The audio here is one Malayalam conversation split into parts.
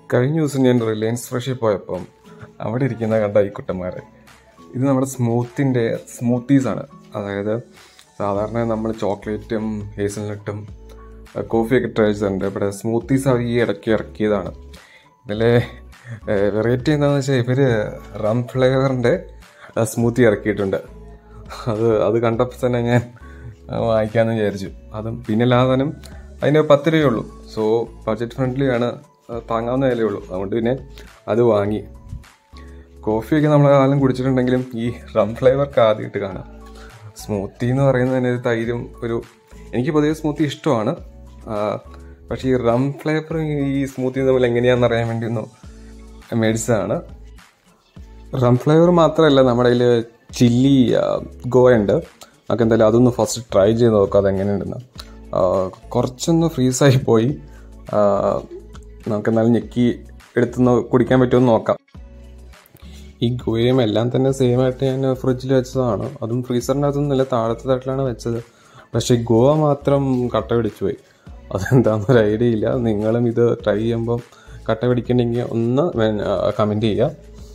കഴിഞ്ഞ ദിവസം ഞാൻ റിലയൻസ് ഫ്രഷിൽ പോയപ്പം അവിടെ ഇരിക്കുന്ന കണ്ട ഈ കുട്ടന്മാരെ ഇത് നമ്മുടെ സ്മൂത്തിൻ്റെ സ്മൂത്തീസാണ് അതായത് സാധാരണ നമ്മൾ ചോക്ലേറ്റും ഹേസൽനട്ടും കോഫിയൊക്കെ ട്രൈ ചെയ്തിട്ടുണ്ട് ഇവിടെ സ്മൂത്തീസ് അവർ ഈ ഇടയ്ക്ക് ഇറക്കിയതാണ് ഇതിലെ വെറൈറ്റി എന്താണെന്ന് വെച്ചാൽ ഇവർ റം ഫ്ലേവറിൻ്റെ സ്മൂത്തി ഇറക്കിയിട്ടുണ്ട് അത് അത് കണ്ടപ്പോൾ തന്നെ ഞാൻ വാങ്ങിക്കാമെന്ന് വിചാരിച്ചു അതും പിന്നെ ലാതനും അതിന് പത്ത് രൂപയേ ഉള്ളൂ സോ ബഡ്ജറ്റ് ഫ്രണ്ട്ലി ആണ് താങ്ങാവുന്ന വിലയേ ഉള്ളൂ അതുകൊണ്ട് പിന്നെ അത് വാങ്ങി കോഫിയൊക്കെ നമ്മൾ കാലം കുടിച്ചിട്ടുണ്ടെങ്കിലും ഈ റം ഫ്ലേവർക്ക് ആദ്യമായിട്ട് കാണാം സ്മൂത്തി എന്ന് പറയുന്നതിന് ഒരു തൈരും ഒരു എനിക്ക് പൊതുവെ സ്മൂത്തി ഇഷ്ടമാണ് പക്ഷേ ഈ റം ഫ്ലേവർ ഈ സ്മൂത്തി തമ്മിൽ എങ്ങനെയാണെന്ന് അറിയാൻ വേണ്ടി ഒന്ന് മേടിച്ചതാണ് റം ഫ്ലേവർ മാത്രമല്ല നമ്മുടെ കയ്യിൽ ചില്ലി ഗോയുണ്ട് നമുക്ക് എന്തായാലും അതൊന്ന് ഫസ്റ്റ് ട്രൈ ചെയ്ത് നോക്കാം അതെങ്ങനെയുണ്ടെന്ന് കുറച്ചൊന്ന് ഫ്രീസായി പോയി നമുക്ക് എന്നാലും ഞെക്കി എടുത്തുനിന്ന് കുടിക്കാൻ പറ്റുമെന്ന് നോക്കാം ഈ ഗോയും എല്ലാം തന്നെ സെയിം ആയിട്ട് ഞാൻ ഫ്രിഡ്ജിൽ വെച്ചതാണ് അതും ഫ്രീസറിൻ്റെ അകത്തൊന്നുമില്ല താഴത്തെ തട്ടിലാണ് വെച്ചത് പക്ഷേ ഗോവ മാത്രം കട്ട പിടിച്ചു പോയി അതെന്താണെന്നൊരു ഐഡിയ ഇല്ല നിങ്ങളും ഇത് ട്രൈ ചെയ്യുമ്പം കട്ട പിടിക്കണമെങ്കിൽ ഒന്ന് കമൻറ്റ് ചെയ്യുക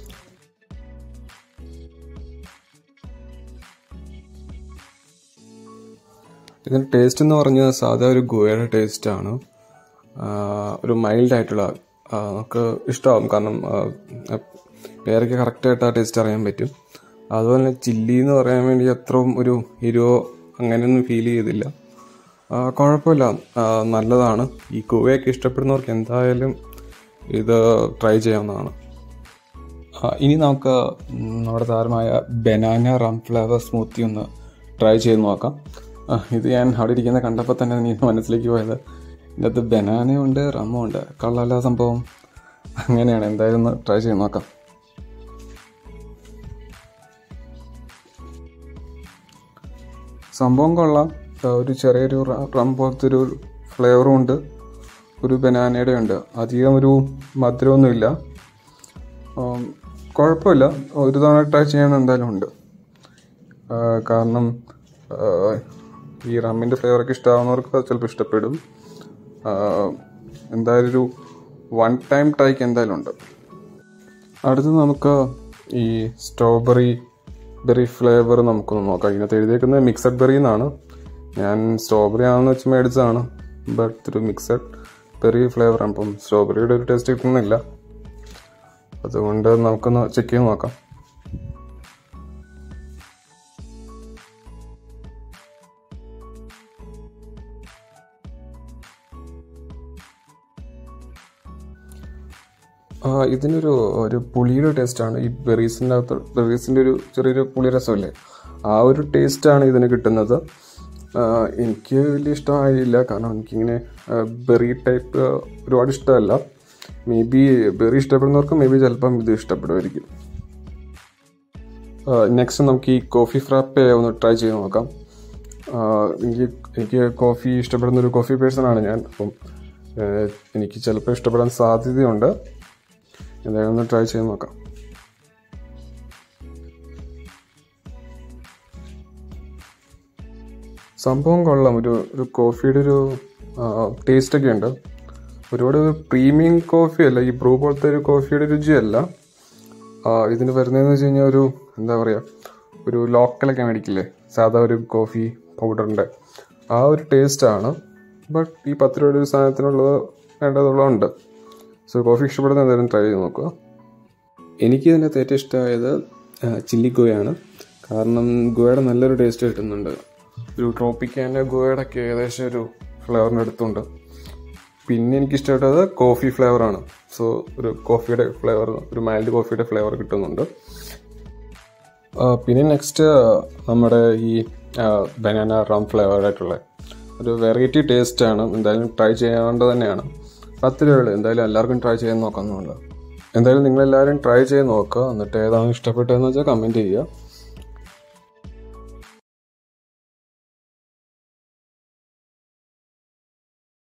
ഇതിൻ്റെ ടേസ്റ്റ് എന്ന് പറഞ്ഞാൽ സാധാ ഒരു ഗോയയുടെ ടേസ്റ്റാണ് ഒരു മൈൽഡ് ആയിട്ടുള്ള നമുക്ക് ഇഷ്ടമാവും കാരണം പേരൊക്കെ കറക്റ്റായിട്ട് ആ ടേസ്റ്റ് അറിയാൻ പറ്റും അതുപോലെ തന്നെ ചില്ലി എന്ന് പറയാൻ വേണ്ടി അത്രയും ഒരു എരിവോ അങ്ങനെയൊന്നും ഫീൽ ചെയ്തില്ല കുഴപ്പമില്ല നല്ലതാണ് ഈ ഗോവയൊക്കെ ഇഷ്ടപ്പെടുന്നവർക്ക് എന്തായാലും ഇത് ട്രൈ ചെയ്യാവുന്നതാണ് ഇനി നമുക്ക് നമ്മുടെ താരമായ ബനാന റം ഫ്ലേവർ സ്മൂത്തി ഒന്ന് ട്രൈ ചെയ്ത് നോക്കാം ഇത് ഞാൻ അവിടെ ഇരിക്കുന്ന കണ്ടപ്പോൾ തന്നെ എനിക്ക് മനസ്സിലേക്ക് പോയത് ഇതിനകത്ത് ബനാനയുണ്ട് റമ്മുണ്ട് കള്ളല്ല സംഭവം അങ്ങനെയാണ് എന്തായാലും ഒന്ന് ട്രൈ ചെയ്ത് നോക്കാം സംഭവം കൊള്ളാം ഒരു ചെറിയൊരു റം പോലത്തെ ഒരു ഫ്ലേവറും ഉണ്ട് ഒരു ബനാനയുടെ ഉണ്ട് അധികം ഒരു മധുരമൊന്നുമില്ല കുഴപ്പമില്ല ഒരു തവണ ട്രൈ ചെയ്യണം എന്തായാലും ഉണ്ട് കാരണം ഈ റമ്മിൻ്റെ ഫ്ലേവറൊക്കെ ഇഷ്ടമാവുന്നവർക്ക് ചിലപ്പോൾ ഇഷ്ടപ്പെടും എന്തായാലും ഒരു വൺ ടൈം ട്രൈക്ക് എന്തായാലും ഉണ്ട് അടുത്ത് നമുക്ക് ഈ സ്ട്രോബെറി ബെറി ഫ്ലേവർ നമുക്കൊന്ന് നോക്കാം ഇതിനകത്ത് എഴുതിയേക്കുന്നത് മിക്സഡ് ബെറി എന്നാണ് ഞാൻ സ്ട്രോബെറി ആണെന്ന് വെച്ച് മേടിച്ചതാണ് ബട്ട് ഒരു മിക്സഡ് ബെറി ഫ്ലേവർ ആണ് അപ്പം സ്ട്രോബെറിയുടെ ഒരു ടേസ്റ്റ് കിട്ടുന്നില്ല അതുകൊണ്ട് നമുക്കൊന്ന് ചെക്ക് ചെയ്ത് നോക്കാം ഇതിനൊരു ഒരു പുളിയുടെ ടേസ്റ്റാണ് ഈ ബെറീസിൻ്റെ അകത്ത് ബെറീസിൻ്റെ ഒരു ചെറിയൊരു പുളി രസമില്ലേ ആ ഒരു ടേസ്റ്റാണ് ഇതിന് കിട്ടുന്നത് എനിക്ക് വലിയ ഇഷ്ടമായില്ല കാരണം എനിക്കിങ്ങനെ ബെറി ടൈപ്പ് ഒരുപാട് ഇഷ്ടമല്ല മേ ബി ബെറി ഇഷ്ടപ്പെടുന്നവർക്ക് മേ ബി ചിലപ്പം ഇത് ഇഷ്ടപ്പെടുമായിരിക്കും നെക്സ്റ്റ് നമുക്ക് ഈ കോഫി ഫ്രാപ്പെ ഒന്ന് ട്രൈ ചെയ്ത് നോക്കാം എനിക്ക് എനിക്ക് കോഫി ഇഷ്ടപ്പെടുന്ന ഒരു കോഫി പേഴ്സൺ ആണ് ഞാൻ അപ്പം എനിക്ക് ചിലപ്പോൾ ഇഷ്ടപ്പെടാൻ സാധ്യതയുണ്ട് എന്തായാലും ഒന്ന് ട്രൈ ചെയ്ത് നോക്കാം സംഭവം കൊള്ളാം ഒരു ഒരു കോഫിയുടെ ഒരു ടേസ്റ്റ് ഒക്കെ ഉണ്ട് ഒരുപാട് പ്രീമിയം കോഫി അല്ല ഈ ബ്രൂ പോലത്തെ ഒരു കോഫിയുടെ രുചിയല്ല ഇതിന് വരുന്നതെന്ന് വെച്ച് കഴിഞ്ഞാൽ ഒരു എന്താ പറയുക ഒരു ലോക്കലൊക്കെ മേടിക്കില്ലേ സാധാ ഒരു കോഫി പൗഡറിൻ്റെ ആ ഒരു ടേസ്റ്റാണ് ബട്ട് ഈ പത്ത് രൂപയുടെ ഒരു സാധനത്തിനുള്ളത് വേണ്ടതുള്ളത് ഉണ്ട് സോ കോഫി ഇഷ്ടപ്പെടുന്ന എന്തായാലും ട്രൈ ചെയ്ത് നോക്കുക എനിക്ക് ഇതിനകത്ത് ഏറ്റവും ഇഷ്ടമായത് ചില്ലി ഗോയാണ് കാരണം ഗോയുടെ നല്ലൊരു ടേസ്റ്റ് കിട്ടുന്നുണ്ട് ഒരു ട്രോപ്പിക്കാൻ്റെ ഗോയുടെ ഒക്കെ ഏകദേശം ഒരു ഫ്ലേവറിൻ്റെ അടുത്തുണ്ട് പിന്നെ എനിക്ക് ഇഷ്ടപ്പെട്ടത് കോഫി ഫ്ലേവറാണ് സോ ഒരു കോഫിയുടെ ഫ്ലേവർ ഒരു മൈൽഡ് കോഫിയുടെ ഫ്ലേവർ കിട്ടുന്നുണ്ട് പിന്നെ നെക്സ്റ്റ് നമ്മുടെ ഈ ബനാന റം ഫ്ലേവറായിട്ടുള്ള ഒരു വെറൈറ്റി ടേസ്റ്റാണ് എന്തായാലും ട്രൈ ചെയ്യാവേണ്ടത് തന്നെയാണ് പത്ത് രൂപയുള്ളൂ എന്തായാലും എല്ലാവർക്കും ട്രൈ ചെയ്യാൻ നോക്കാമെന്നുള്ളത് എന്തായാലും നിങ്ങളെല്ലാവരും ട്രൈ ചെയ്ത് നോക്കുക എന്നിട്ട് ഏതാണ് ഇഷ്ടപ്പെട്ടതെന്ന് വെച്ചാൽ കമൻറ്റ് ചെയ്യുക